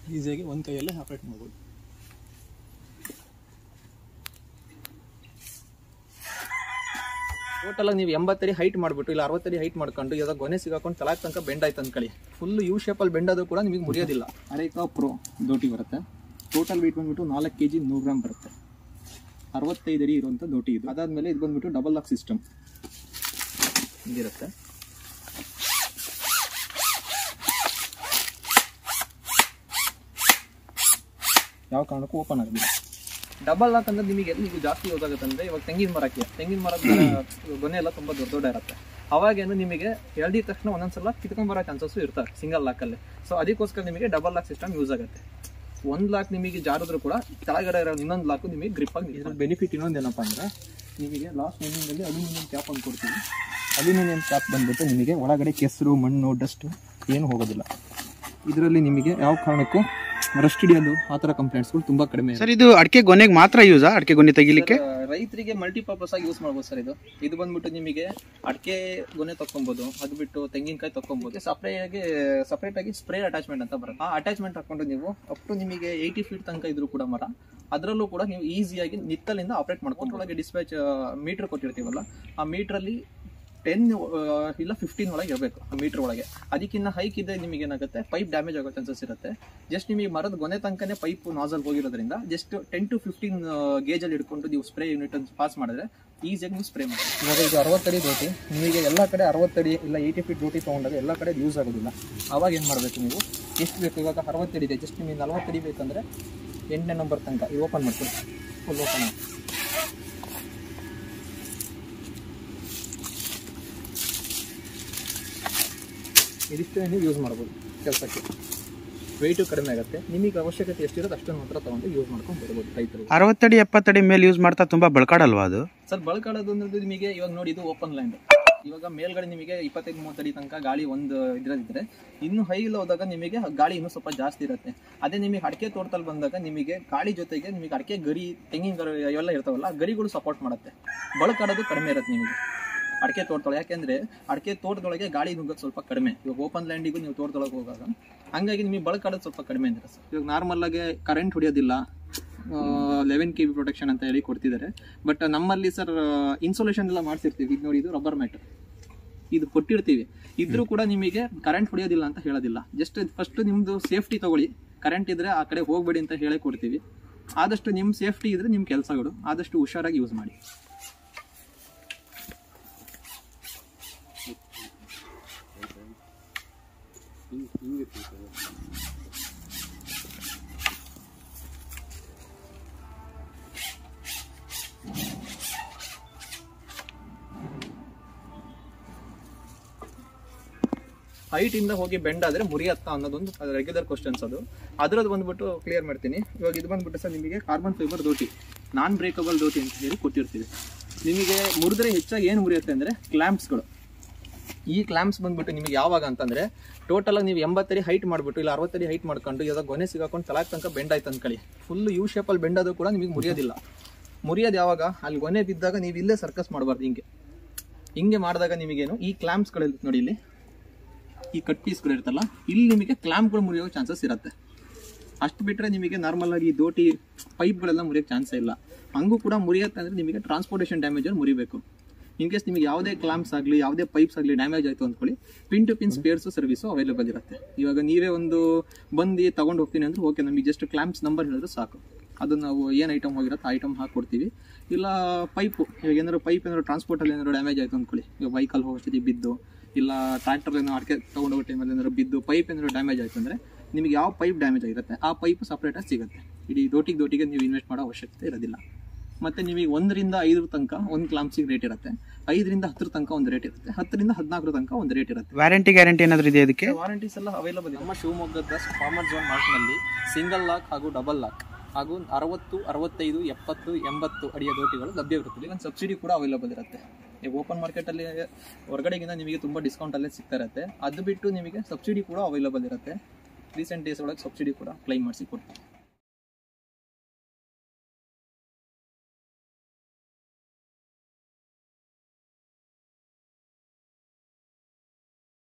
ಈಸಿಯಾಗಿ ಒಂದು ಕೈಯಲ್ಲೇ ಆಪ್ರೇಟ್ ಮಾಡ್ಬೋದು ಟೋಟಲ್ ನೀವು ಎಂಬತ್ತಡಿ ಹೈಟ್ ಮಾಡ್ಬಿಟ್ಟು ಇಲ್ಲ ಅರವತ್ತಡಿ ಹೈಟ್ ಮಾಡ್ಕೊಂಡು ಇವಾಗ ಗೊನೆ ಸಿಗಾಕೊಂಡು ತಲಾಕ್ ತನಕ ಬೆಂಡ್ ಆಯ್ತು ಅನ್ಕೊಳ್ಳಿ ಫುಲ್ ಯು ಶೇಪಲ್ಲಿ ಬೆಂಡೋದು ಕೂಡ ನಿಮಗೆ ಮುರಿಯೋದಿಲ್ಲ ಅರೇಕಾ ಪ್ರೋ ದೋಟಿ ಬರುತ್ತೆ ಟೋಟಲ್ ವೆಯ್ಟ್ ಬಂದ್ಬಿಟ್ಟು ನಾಲ್ಕು ಕೆ ಜಿ ನೂರು ಗ್ರಾಮ್ ಬರುತ್ತೆ ಅರವತ್ತೈದು ಅಡಿ ಇರುವಂಥ ದೋಟಿ ಇದು ಅದಾದಮೇಲೆ ಇದು ಬಂದ್ಬಿಟ್ಟು ಡಬಲ್ ಲಾಕ್ ಸಿಸ್ಟಮ್ ಇದಿರುತ್ತೆ ಯಾವ ಕಾರಣಕ್ಕೂ ಓಪನ್ ಆಗೋದಿಲ್ಲ ಡಬಲ್ ಲಾಕ್ ಅಂದ್ರೆ ನಿಮಗೆ ಎಲ್ಲಿ ನೀವು ಜಾಸ್ತಿ ಯೂಸ್ ಆಗುತ್ತೆ ಅಂದ್ರೆ ಇವಾಗ ತೆಂಗಿನ ಮರಕ್ಕೆ ತೆಂಗಿನ ಮರದ ಗೊನೆ ಎಲ್ಲ ತುಂಬಾ ದೊಡ್ಡ ದೊಡ್ಡ ಇರುತ್ತೆ ಅವಾಗೇನು ನಿಮಗೆ ಎಳ್ದಿದ ತಕ್ಷಣ ಒಂದೊಂದ್ಸಲ ಕಿತ್ಕೊಂಡ್ ಬರೋ ಚಾನ್ಸಸ್ ಇರ್ತವೆ ಸಿಂಗಲ್ ಲಾಕಲ್ಲಿ ಸೊ ಅದಕ್ಕೋಸ್ಕರ ನಿಮಗೆ ಡಬಲ್ ಲಾಕ್ ಸಿಸ್ಟಮ್ ಯೂಸ್ ಆಗುತ್ತೆ ಒಂದ್ ಲಾಕ್ ನಿಮಗೆ ಜಾರಿದ್ರು ಕೂಡ ಕೆಳಗಡೆ ಇರೋ ಇನ್ನೊಂದು ಲಾಕ್ ನಿಮಗೆ ಗ್ರಿಪ್ ಆಗಿ ಇದ್ರ ಬೆನಿಫಿಟ್ ಇನ್ನೊಂದು ಏನಪ್ಪ ಅಂದ್ರೆ ನಿಮಗೆ ಲಾಸ್ಟ್ ಎಂಡಿಂಗಲ್ಲಿ ಅಲ್ಯೂಮಿನಿಯಂ ಕ್ಯಾಪ್ ಅಂತ ಕೊಡ್ತೀವಿ ಅಲ್ಯೂಮಿನಿಯಂ ಕ್ಯಾಪ್ ಬಂದ್ಬಿಟ್ಟು ನಿಮಗೆ ಒಳಗಡೆ ಕೆಸರು ಮಣ್ಣು ಡಸ್ಟ್ ಏನು ಹೋಗೋದಿಲ್ಲ ಇದರಲ್ಲಿ ನಿಮಗೆ ಯಾವ ಕಾರಣಕ್ಕೂ ರಸ್ಟ್ ಹಿಡಿಯೋದು ಆ ಥರ ಕಂಪ್ಲೇಂಟ್ಸ್ಗಳು ತುಂಬಾ ಕಡಿಮೆ ಇದೆ. ಸರ್ ಇದು ಅಡಿಕೆ ಗೊನೆಗೆ ಮಾತ್ರ ಯೂಸಾ ಅಡಿಕೆ ಗೊನೆ ತೆಗಿಲಿಕ್ಕೆ ಸರ್, ರೈತರಿಗೆ ಮಲ್ಟಿಪರ್ಪಸ್ ಆಗಿ ಯೂಸ್ ಮಾಡ್ಬೋದು ಸರ್ ಇದು ಇದು ಬಂದ್ಬಿಟ್ಟು ನಿಮಗೆ ಅಡಿಕೆ ಗೊನೆ ತಕ್ಕೊಬೋದು ಅದು ಬಿಟ್ಟು ತೆಂಗಿನಕಾಯಿ ತಕ್ಕೊಬೋದು ಸಪ್ರೇಟ್ ಆಗಿ ಸಪ್ರೇಟ್ ಆಗಿ ಸ್ಪ್ರೇ ಅಟ್ಯಾಚ್ಮೆಂಟ್ ಅಂತ ಬರುತ್ತೆ ಆ ಅಟ್ಯಾಚ್ಮೆಂಟ್ ಹಾಕೊಂಡು ನೀವು ಅಪ್ ಟು ನಿಮಗೆ ಏಯ್ಟಿ ಫೀಟ್ ತನಕ ಇದ್ರು ಕೂಡ ಮರ ಅದರಲ್ಲೂ ಕೂಡ ನೀವು ಈಸಿಯಾಗಿ ನಿತ್ತಲಿಂದ ಆಪರೇಟ್ ಮಾಡ್ಕೊಂಡು ಒಳಗೆ ಡಿಸ್ಪ್ಯಾಚ್ ಮೀಟರ್ ಕೊಟ್ಟಿರ್ತೀವಲ್ಲ ಆ ಮೀಟ್ರಲ್ಲಿ ಟೆನ್ ಇಲ್ಲ ಫಿಫ್ಟೀನ್ ಒಳಗೆ ಇರಬೇಕು ಆ ಮೀಟರ್ ಒಳಗೆ ಅದಕ್ಕಿಂತ ಹೈಕ್ ಇದ್ದರೆ ನಿಮಗೆ ಏನಾಗುತ್ತೆ ಪೈಪ್ ಡ್ಯಾಮೇಜ್ ಆಗೋ ಚಾನ್ಸಸ್ ಇರುತ್ತೆ ಜಸ್ಟ್ ನಿಮಗೆ ಮರದ ಗೊನೆ ತನಕನೇ ಪೈಪ್ ನಾಸಲ್ ಹೋಗಿರೋದ್ರಿಂದ ಜಸ್ಟ್ ಟೆನ್ ಟು ಫಿಫ್ಟೀನ್ ಗೇಜಲ್ಲಿ ಹಿಡ್ಕೊಂಡು ನೀವು ಸ್ಪ್ರೇ ಯೂನಿಟ್ ಪಾಸ್ ಮಾಡಿದ್ರೆ ಈಸಿಯಾಗಿ ನೀವು ಸ್ಪ್ರೇ ಮಾಡಿ ಇವಾಗ ಇದು ಅರವತ್ತಡಿ ದೋಟಿ ನಿಮಗೆ ಎಲ್ಲ ಕಡೆ ಅರವತ್ತಡಿ ಇಲ್ಲ ಏಯ್ಟಿ ಫೀಟ್ ದೋಟಿ ತೊಗೊಂಡಾಗ ಎಲ್ಲ ಕಡೆ ಯೂಸ್ ಆಗೋದಿಲ್ಲ ಅವಾಗ ಏನು ಮಾಡಬೇಕು ನೀವು ಎಷ್ಟು ಬೇಕು ಇವಾಗ ಅರವತ್ತಡಿ ಇದೆ ಜಸ್ಟ್ ನಿಮಗೆ ನಲವತ್ತಡಿ ಬೇಕಂದ್ರೆ ಎಂಟನೇ ನಂಬರ್ ತನಕ ಇದು ಓಪನ್ ಮಾಡ್ತೀನಿ ಫುಲ್ ಓಪನ್ ಆಗಿ ಇದಿಷ್ಟೇ ನೀವು ಯೂಸ್ ಮಾಡ್ಬೋದು ಕೆಲಸಕ್ಕೆ ವೆಯ್ಟು ಕಡಿಮೆ ಆಗುತ್ತೆ ನಿಮಗೆ ಅವಶ್ಯಕತೆ ಎಷ್ಟಿರುತ್ತೆ ಅಷ್ಟನ್ನು ಮಾತ್ರ ತಗೊಂಡು ಯೂಸ್ ಮಾಡ್ಕೊಂಡು ಬರ್ಬೋದು ರೈತರು ಅರವತ್ತಡಿ ಎಪ್ಪತ್ತಡಿ ಮೇಲೆ ಯೂಸ್ ಮಾಡ್ತಾ ತುಂಬಾ ಬಳಕಾಡಲ್ವಾ ಅದು ಸರ್ ಬಳಕಾಡೋದು ಅಂದ್ರೆ ನಿಮಗೆ ಇವಾಗ ನೋಡಿ ಇದು ಓಪನ್ ಲೈನ್ ಇವಾಗ ಮೇಲ್ಗಡೆ ನಿಮಗೆ ಇಪ್ಪತ್ತೈದು ಮೂವತ್ತಡಿ ತನಕ ಗಾಳಿ ಒಂದು ಇದ್ರದಿದ್ರೆ ಇನ್ನು ಹೈ ಹೋದಾಗ ನಿಮಗೆ ಗಾಳಿ ಇನ್ನೂ ಸ್ವಲ್ಪ ಜಾಸ್ತಿ ಇರುತ್ತೆ ಅದೇ ನಿಮಗೆ ಅಡಿಕೆ ತೋಟದಲ್ಲಿ ಬಂದಾಗ ನಿಮಗೆ ಗಾಳಿ ಜೊತೆಗೆ ನಿಮಗೆ ಅಡಿಕೆ ಗರಿ ತೆಂಗಿನ ಗರಿ ಇವೆಲ್ಲ ಇರ್ತಾವಲ್ಲ ಆ ಗರಿಗಳು ಸಪೋರ್ಟ್ ಮಾಡುತ್ತೆ ಬಳಕಾಡೋದು ಕಡಿಮೆ ಇರುತ್ತೆ ನಿಮಗೆ ಅಡಿಕೆ ತೋಟದೊಳಗೆ ಯಾಕೆಂದ್ರೆ ಅಡಿಕೆ ತೋಟದೊಳಗೆ ಗಾಳಿ ನುಗ್ಗೋದು ಸ್ವಲ್ಪ ಕಡಿಮೆ ಇವಾಗ ಓಪನ್ ಲ್ಯಾಂಡಿಗೂ ನೀವು ತೋಟದೊಳಗೆ ಹೋಗಾಗ ಹಂಗಾಗಿ ನಿಮಗೆ ಬಳಕಾಡೋದು ಸ್ವಲ್ಪ ಕಡಿಮೆ ಇರುತ್ತೆ ಸರ್ ಇವಾಗ ನಾರ್ಮಲ್ ಆಗಿ ಕರೆಂಟ್ ಹೊಡೆಯೋದಿಲ್ಲ ಲೆವೆನ್ ಕೆ ಬಿ ಪ್ರೊಟೆಕ್ಷನ್ ಅಂತ ಹೇಳಿ ಕೊಡ್ತಿದ್ದಾರೆ ಬಟ್ ನಮ್ಮಲ್ಲಿ ಸರ್ ಇನ್ಸುಲೇಷನ್ ಎಲ್ಲ ಮಾಡ್ಸಿರ್ತೀವಿ ಇದು ನೋಡಿ ಇದು ರಬ್ಬರ್ ಮ್ಯಾಟ್ ಇದು ಕೊಟ್ಟಿರ್ತೀವಿ ಇದ್ರೂ ಕೂಡ ನಿಮಗೆ ಕರೆಂಟ್ ಹೊಡೆಯೋದಿಲ್ಲ ಅಂತ ಹೇಳೋದಿಲ್ಲ ಜಸ್ಟ್ ಫಸ್ಟ್ ನಿಮ್ದು ಸೇಫ್ಟಿ ತಗೊಳ್ಳಿ ಕರೆಂಟ್ ಇದ್ರೆ ಆ ಕಡೆ ಹೋಗ್ಬೇಡಿ ಅಂತ ಹೇಳಿ ಕೊಡ್ತೀವಿ ಆದಷ್ಟು ನಿಮ್ಮ ಸೇಫ್ಟಿ ಇದ್ರೆ ನಿಮ್ಮ ಕೆಲಸಗಳು ಆದಷ್ಟು ಹುಷಾರಾಗಿ ಯೂಸ್ ಮಾಡಿ ಹೈಟ್ ಇಂದ ಹೋಗಿ ಬೆಂಡ್ ಆದ್ರೆ ಮುರಿಯತ್ತಾ ಅನ್ನೋದೊಂದು ರೆಗ್ಯುಲರ್ ಕ್ವಶನ್ಸ್ ಅದು ಅದ್ರದ್ದು ಬಂದ್ಬಿಟ್ಟು ಕ್ಲಿಯರ್ ಮಾಡ್ತೀನಿ ಇವಾಗ ಇದು ಬಂದ್ಬಿಟ್ಟು ಸರ್ ನಿಮಗೆ ಕಾರ್ಬನ್ ಫೈಬರ್ ದೋಟಿ ನಾನ್ ಬ್ರೇಕಬಲ್ ದೋಟಿ ಅಂತ ಹೇಳಿ ಕೊಟ್ಟಿರ್ತೀವಿ ನಿಮಗೆ ಮುರಿದ್ರೆ ಹೆಚ್ಚಾಗಿ ಏನು ಮುರಿಯುತ್ತೆ ಅಂದ್ರೆ ಕ್ಲಾಂಪ್ಸ್ಗಳು ಈ ಕ್ಲಾಂಪ್ಸ್ ಬಂದ್ಬಿಟ್ಟು ನಿಮಗೆ ಯಾವಾಗ ಅಂತಂದ್ರೆ ಟೋಟಲ್ ಆಗಿ ನೀವು ಎಂಬತ್ತಡಿ ಹೈಟ್ ಮಾಡ್ಬಿಟ್ಟು ಇಲ್ಲ ಅರವತ್ತಡಿ ಹೈಟ್ ಮಾಡ್ಕೊಂಡು ಇವಾಗ ಗೊನೆ ಸಿಗಾಕೊಂಡು ತಲಾಕ್ ತನಕ ಬೆಂಡ್ ಆಯ್ತು ಅನ್ಕೊಳ್ಳಿ ಫುಲ್ ಯು ಶೇಪಲ್ಲಿ ಬೆಂಡೋದು ಕೂಡ ನಿಮಗೆ ಮುರಿಯೋದಿಲ್ಲ ಮುರಿಯೋದು ಯಾವಾಗ ಅಲ್ಲಿ ಗೊನೆ ಬಿದ್ದಾಗ ನೀವು ಇಲ್ಲೇ ಸರ್ಕಸ್ ಮಾಡಬಾರ್ದು ಹಿಂಗೆ ಹಿಂಗೆ ಮಾಡಿದಾಗ ನಿಮಗೇನು ಈ ಕ್ಲಾಂಪ್ಸ್ಗಳು ನೋಡಿ ಇಲ್ಲಿ ಈ ಕಟ್ ಪೀಸ್ಗಳು ಇರುತ್ತಲ್ಲ ಇಲ್ಲಿ ನಿಮಗೆ ಕ್ಲಾಂಪ್ಗಳು ಮುರಿಯೋ ಚಾನ್ಸಸ್ ಇರುತ್ತೆ ಅಷ್ಟು ಬಿಟ್ಟರೆ ನಿಮಗೆ ನಾರ್ಮಲ್ ಆಗಿ ಈ ದೋಟಿ ಪೈಪ್ಗಳೆಲ್ಲ ಮುರಿಯೋಕ್ಕೆ ಚಾನ್ಸೇ ಇಲ್ಲ ಹಂಗೂ ಕೂಡ ಮುರಿಯುತ್ತೆ ಅಂದರೆ ನಿಮಗೆ ಟ್ರಾನ್ಸ್ಪೋರ್ಟೇಷನ್ ಡ್ಯಾಮೇಜಲ್ಲಿ ಮುರಿಬೇಕು ಇನ್ ಕೇಸ್ ನಿಮಗೆ ಯಾವುದೇ ಕ್ಲಾಂಪ್ಸ್ ಆಗಲಿ ಯಾವುದೇ ಪೈಪ್ಸ್ ಆಗಲಿ ಡ್ಯಾಮೇಜ್ ಆಯಿತು ಅಂದ್ಕೊಳ್ಳಿ pin to pin spares service available ಇರುತ್ತೆ ಇವಾಗ ನೀವೇ ಒಂದು ಬಂದು ತಗೊಂಡು ಹೋಗ್ತೀನಿ ಅಂದ್ರೆ ಓಕೆ ನಮಗೆ ಜಸ್ಟ್ ಕ್ಲಾಂಪ್ಸ್ ನಂಬರ್ ಹೇಳಿದ್ರೆ ಸಾಕು ಅದು ನಾವು ಏನು ಐಟಮ್ ಹೋಗಿರುತ್ತೆ ಐಟಮ್ ಹಾಕ್ಕೊಡ್ತೀವಿ ಇಲ್ಲ ಪೈಪು ಇವಾಗ ಏನಾದ್ರು ಪೈಪ್ ಏನಾದ್ರು ಟ್ರಾನ್ಸ್ಪೋರ್ಟಲ್ಲಿ ಏನಾದ್ರು ಡ್ಯಾಮೇಜ್ ಆಯಿತು ಅಂದ್ಕೊಳ್ಳಿ ಈಗ ಬೈಕಲ್ಲಿ ಹೋಗೋಷ್ಟೊತ್ತಿ ಬಿದ್ದು ಇಲ್ಲ ಟ್ರ್ಯಾಕ್ಟರ್ ಏನೋ ಅಡಿಕೆ ತೊಗೊಂಡು ಹೋಗೋ ಟೈಮಲ್ಲಿ ಏನಾದ್ರು ಬಿದ್ದು ಪೈಪ್ ಏನಾದ್ರು ಡ್ಯಾಮೇಜ್ ಆಯಿತು ಅಂದರೆ ನಿಮಗೆ ಯಾವ ಪೈಪ್ ಡ್ಯಾಮೇಜ್ ಆಗಿರುತ್ತೆ ಆ ಪೈಪ್ ಸಪ್ರೇಟಾಗಿ ಸಿಗುತ್ತೆ ಇಡೀ ದೋಟಿಗೆ ದೋಟಿಗೆ ನೀವು ಇನ್ವೆಸ್ಟ್ ಮಾಡೋ ಅವಶ್ಯಕತೆ ಇರೋದಿಲ್ಲ ಮತ್ತೆ ನಿಮಗೆ ಒಂದರಿಂದ ಐದರ ತನಕ ಒಂದು ಕ್ಲಾಂಪ್ಸಿಗೆ ರೇಟ್ ಇರುತ್ತೆ ಐದರಿಂದ ಹತ್ತರ ತನಕ ಒಂದು ರೇಟ್ ಇರುತ್ತೆ ಹತ್ತರಿಂದ ಹದಿನಾಲ್ಕರ ತನಕ ಒಂದು ರೇಟ್ ಇರುತ್ತೆ ವ್ಯಾರಂಟಿ ಗ್ಯಾರಂಟಿ ಏನಾದ್ರು ಇದೆ ಅದಕ್ಕೆ ವಾರಂಟೀಸ್ ಎಲ್ಲ ಅವೈಲಬಲ್ ಇದೆ ನಮ್ಮ ಶಿವಮೊಗ್ಗದ ಫಾರ್ಮರ್ ಝೋನ್ ಮಾರ್ಟ್ನಲ್ಲಿ ಸಿಂಗಲ್ ಲಾಕ್ ಹಾಗೂ ಡಬಲ್ ಲಾಕ್ ಹಾಗೂ ಅರವತ್ತು ಅರವತ್ತೈದು ಎಪ್ಪತ್ತು ಎಂಬತ್ತು ಅಡಿಯ ದೋಟಿಗಳು ಲಭ್ಯವಿರುತ್ತದೆ ಒಂದು ಸಬ್ಸಿಡಿ ಕೂಡ ಅವೈಲಬಲ್ ಇರುತ್ತೆ ಈಗ ಓಪನ್ ಮಾರ್ಕೆಟಲ್ಲಿ ಹೊರಗಡೆಗಿಂತ ನಿಮಗೆ ತುಂಬ ಡಿಸ್ಕೌಂಟಲ್ಲೇ ಸಿಗ್ತಾ ಇರುತ್ತೆ ಅದು ಬಿಟ್ಟು ನಿಮಗೆ ಸಬ್ಸಿಡಿ ಕೂಡ ಅವೈಲಬಲ್ ಇರುತ್ತೆ ರೀಸೆಂಟ್ ಡೇಸ್ ಒಳಗೆ ಸಬ್ಸಿಡಿ ಕೂಡ ಕ್ಲೈಮ್ ಮಾಡಿಸಿ ಕೊಡ್ತೀವಿ